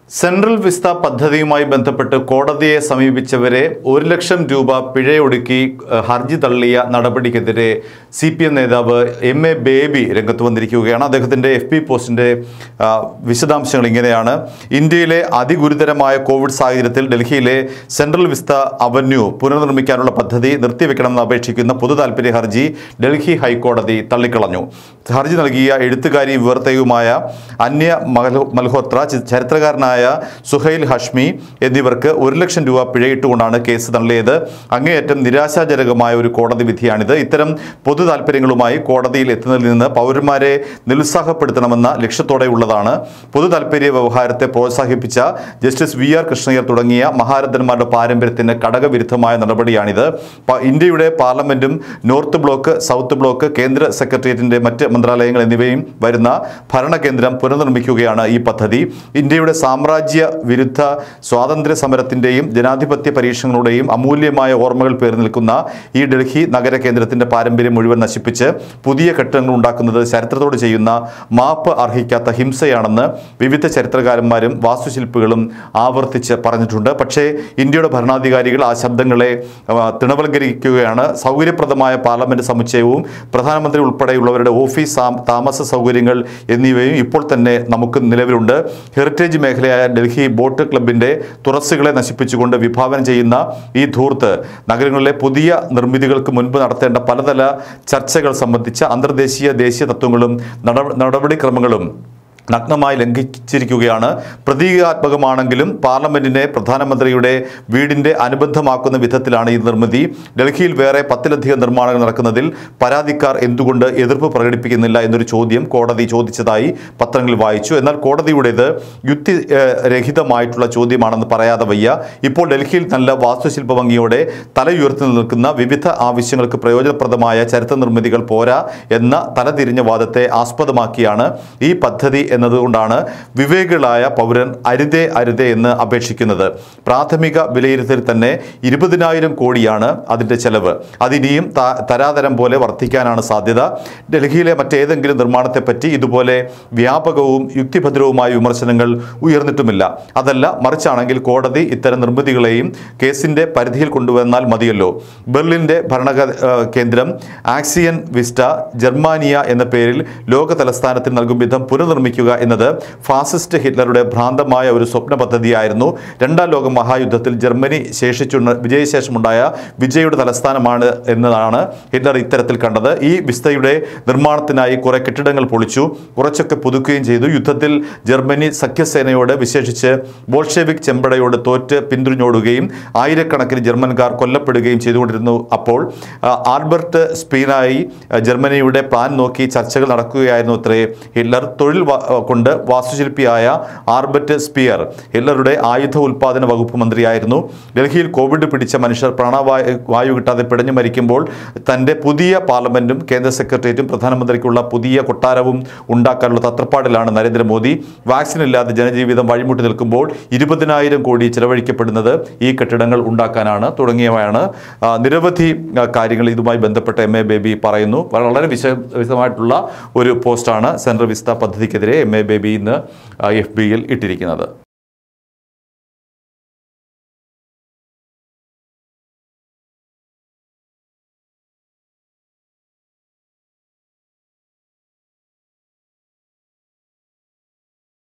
central Vista പദ്ധതിയുമായി ബന്ധപ്പെട്ട് കോടതിയെ സമീപിച്ചവരെ ഒരു ലക്ഷം രൂപ പിഴയൊടുക്കി ഏഹ്, ഹർജി തള്ളിയ നടപടിക്കെതിരെ സി പി എം നേതാവ് എം എ ബേബി രംഗത്ത് വന്നിരിക്കുകയാണ് അദ്ദേഹത്തിൻ്റെ എഫ് പി പോസ്റ്റിൻ്റെ ആ, വിശദാംശങ്ങൾ ഇങ്ങനെയാണ് ഇന്ത്യയിലെ അതിഗുരുതരമായ കോവിഡ് സാഹചര്യത്തിൽ ഡൽഹിയിലെ സെൻട്രൽ വിസ്ത അവന്യൂ പുനർനിർമ്മിക്കാനുള്ള പദ്ധതി നിർത്തിവെക്കണമെന്ന് അപേക്ഷിക്കുന്ന പൊതു താൽപ്പര്യ ഹർജി ഡൽഹി ഹൈക്കോടതി തള്ളിക്കളഞ്ഞു ഹർജി നൽകിയ എഴുത്തുകാരി വിവർത്തകയുമായ അന്യ മൽഹോ- മൽഹോത്ര ചി- ചരിത്രകാരനായ സുഹൈൽ ഹഷ്മി എന്നിവർക്ക് ഒരു ലക്ഷം രൂപ പിഴയിട്ടുകൊണ്ടാണ് കേസ് തള്ളിയത് അങ്ങേയറ്റം നിരാശാജനകമായ ഒരു കോടതി വിധിയാണിത് ഇത്തരം പൊതു താല്പര്യങ്ങളുമായി കോടതിയിൽ എത്തുന്നതിൽ നിന്ന് പൗരന്മാരെ നിരുത്സാഹപ്പെടുത്തണമെന്ന ലക്ഷ്യത്തോടെയുള്ളതാണ് പൊതു താല്പര്യ വ്യവഹാരത്തെ പ്രോത്സാഹിപ്പിച്ച ജസ്റ്റിസ് വി ആർ കൃഷ്ണയ്യർ തുടങ്ങിയ മഹാരഥന്മാരുടെ പാരമ്പര്യത്തിന് ഘടകവിരുദ്ധമായ നടപടിയാണിത് പ- ഇന്ത്യയുടെ പാർലമെന്റും നോർത്ത് ബ്ലോക്ക് സൗത്ത് ബ്ലോക്ക് കേന്ദ്ര സെക്രട്ടേറിയറ്റിന്റെ മറ്റ് മന്ത്രാലയങ്ങൾ എന്നിവയും വരുന്ന ഭരണകേന്ദ്രം പുനർനിർമ്മിക്കുകയാണ് ഈ പദ്ധതി ഇന്ത്യയുടെ സാമ്രാജ്യ വിരുദ്ധ സ്വാതന്ത്ര്യ സമരത്തിന്റെയും ജനാധിപത്യ പരീക്ഷണങ്ങളുടെയും അമൂല്യമായ ഓർമ്മകൾ പേർ നിൽക്കുന്ന ഈ ഡൽഹി നഗര കേന്ദ്രത്തിന്റെ പാരമ്പര്യം മുഴുവൻ നശിപ്പിച്ച് പുതിയ കെട്ടിടങ്ങൾ ഉണ്ടാക്കുന്നത് ചരിത്രത്തോട് ചെയ്യുന്ന മാപ്പ് അർഹിക്കാത്ത ഹിംസയാണെന്ന് വിവിധ ചരിത്രകാരന്മാരും വാസ്തുശില്പികളും ആവർത്തിച്ച് പറഞ്ഞിട്ടുണ്ട് പക്ഷേ ഇന്ത്യയുടെ ഭരണാധികാരികൾ ആ ശബ്ദങ്ങളെ ആ, തൃണവൽക്കരിക്കുകയാണ് സൗകര്യപ്രദമായ പാർലമെന്റ് സമുച്ചയവും പ്രധാനമന്ത്രി ഉൾപ്പെടെയുള്ളവരുടെ ഓഫീസ് സാം- താമസ സൗകര്യങ്ങൾ എന്നിവയും ഇപ്പോൾ തന്നെ നമുക്ക് നിലവിലുണ്ട് ഹെറിറ്റേജ് മേഖലയായ ഡൽഹി ബോട്ട് ക്ലബിന്റെ തുറസ്സുകളെ നശിപ്പിച്ചുകൊണ്ട് വിഭാവനം ചെയ്യുന്ന ഈ ധൂർത്ത് നഗരങ്ങളിലെ പുതിയ നിർമ്മിതികൾക്ക് മുൻപ് നടത്തേണ്ട പലതല ചർച്ചകൾ സംബന്ധിച്ച അന്തർദേശീയ ദേശീയ തത്വങ്ങളും നട- നടപടിക്രമങ്ങളും നഗ്നമായി ലംഘിച്ചിരിക്കുകയാണ് പ്രതീകാത്മകമാണെങ്കിലും പാർലമെന്റിനെ പ്രധാനമന്ത്രിയുടെ വീടിന്റെ അനുബന്ധമാക്കുന്ന വിധത്തിലാണ് ഈ നിർമ്മിതി ഡൽഹിയിൽ വേറെ പത്തിലധികം നിർമ്മാണങ്ങൾ നടക്കുന്നതിൽ പരാതിക്കാർ എന്തുകൊണ്ട് എതിർപ്പ് പ്രകടിപ്പിക്കുന്നില്ല എന്നൊരു ചോദ്യം കോടതി ചോദിച്ചതായി പത്രങ്ങളിൽ വായിച്ചു എന്നാൽ കോടതിയുടേത് യുക്തി ഏഹ്, രഹിതമായിട്ടുള്ള ചോദ്യമാണെന്ന് പറയാതെ വയ്യ ഇപ്പോൾ ഡൽഹിയിൽ നല്ല വാസ്തുശില്പ ഭംഗിയോടെ തലയുയർത്തി നിൽക്കുന്ന വിവിധ ആവശ്യങ്ങൾക്ക് പ്രയോജനപ്രദമായ ചരിത്ര നിർമ്മിതികൾ പോരാ എന്ന തലതിരിഞ്ഞ വാദത്തെ ആസ്പദമാക്കിയാണ് ഈ പദ്ധതി എന്നതുകൊണ്ടാണ് വിവേകികളായ പൗരൻ അരുതേ അരുതേ എന്ന് അപേക്ഷിക്കുന്നത് പ്രാഥമിക വിലയിരുത്തൽ തന്നെ ഇരുപതിനായിരം കോടിയാണ് അതിൻ്റെ ചെലവ് അതിനിയും ത- തരാതരം പോലെ വർദ്ധിക്കാനാണ് സാധ്യത ഡൽഹിയിലെ മറ്റേതെങ്കിലും നിർമ്മാണത്തെപ്പറ്റി ഇതുപോലെ വ്യാപകവും യുക്തിഭദ്രവുമായ വിമർശനങ്ങൾ ഉയർന്നിട്ടുമില്ല അതല്ല മറിച്ചാണെങ്കിൽ കോടതി ഇത്തരം നിർമ്മിതികളെയും കേസിന്റെ പരിധിയിൽ കൊണ്ടുവന്നാൽ മതിയല്ലോ ബെർലിന്റെ ഭരണ കേന്ദ്രം ആക്സിയൻ വിസ്റ്റ ജർമാനിയ എന്ന പേരിൽ ലോക തലസ്ഥാനത്തിന് നൽകും വിധം പുനർനിർമ്മിക്കുക എന്നത് ഫാസിസ്റ്റ് ഹിറ്റ്ലറുടെ ഭ്രാന്തമായ ഒരു സ്വപ്ന പദ്ധതിയായിരുന്നു രണ്ടാം ലോക മഹായുദ്ധത്തിൽ ജർമ്മനി ശേഷിച്ചു വിജയശേഷമുണ്ടായ വിജയുടെ തലസ്ഥാനമാണ് എന്നതാണ് ഹിറ്റ്ലർ ഇത്തരത്തിൽ കണ്ടത് ഈ വിസ്തയുടെ നിർമ്മാണത്തിനായി കുറെ കെട്ടിടങ്ങൾ പൊളിച്ചു കുറച്ചൊക്കെ പുതുക്കുകയും ചെയ്തു യുദ്ധത്തിൽ ജർമ്മനി സഖ്യസേനയോട് വിശേഷിച്ച് ബോൾഷെവിക് ചെമ്പടയോട് തോറ്റ് പിന്തുടഞ്ഞോടുകയും ആയിരക്കണക്കിന് ജർമ്മൻകാർ കൊല്ലപ്പെടുകയും ചെയ്തുകൊണ്ടിരുന്നു അപ്പോൾ ആ, ആൽബർട്ട് സ്പീനായി ആ, ജർമ്മനിയുടെ പ്ലാൻ നോക്കി ചർച്ചകൾ നടക്കുകയായിരുന്നു അത്രേ ഹിറ്റ്ലർ തൊഴിൽ വ- കൊണ്ട് വാസ്തുശില്പിയായ ആർബർട്ട് സ്പിയർ ഹിറ്റ്ലറുടെ ആയുധ ഉൽപാദന വകുപ്പ് മന്ത്രിയായിരുന്നു ഡൽഹിയിൽ കോവിഡ് പിടിച്ച മനുഷ്യർ പ്രാണവായു വായു കിട്ടാതെ പിടഞ്ഞു മരിക്കുമ്പോൾ തൻ്റെ പുതിയ പാർലമെന്റും കേന്ദ്ര സെക്രട്ടേറിയറ്റും പ്രധാനമന്ത്രിക്കുള്ള പുതിയ കൊട്ടാരവും ഉണ്ടാക്കാനുള്ള തത്രപ്പാടിലാണ് നരേന്ദ്രമോദി വാക്സിൻ ഇല്ലാതെ ജനജീവിതം വഴിമുട്ടി നിൽക്കുമ്പോൾ ഇരുപതിനായിരം കോടി ചിലവഴിക്കപ്പെടുന്നത് ഈ കെട്ടിടങ്ങൾ ഉണ്ടാക്കാനാണ് തുടങ്ങിയവയാണ് ആ, നിരവധി ആ, കാര്യങ്ങൾ ഇതുമായി ബന്ധപ്പെട്ട് എം എ ബേബി പറയുന്നു വളരെ വിശ വിശദമായിട്ടുള്ള ഒരു പോസ്റ്റാണ് സെൻട്രൽ വിസ്ത പദ്ധതിക്കെതിരെ എം എ ബേബി ഇന്ന് എഫ് ബിയിൽ ഇട്ടിരിക്കുന്നത്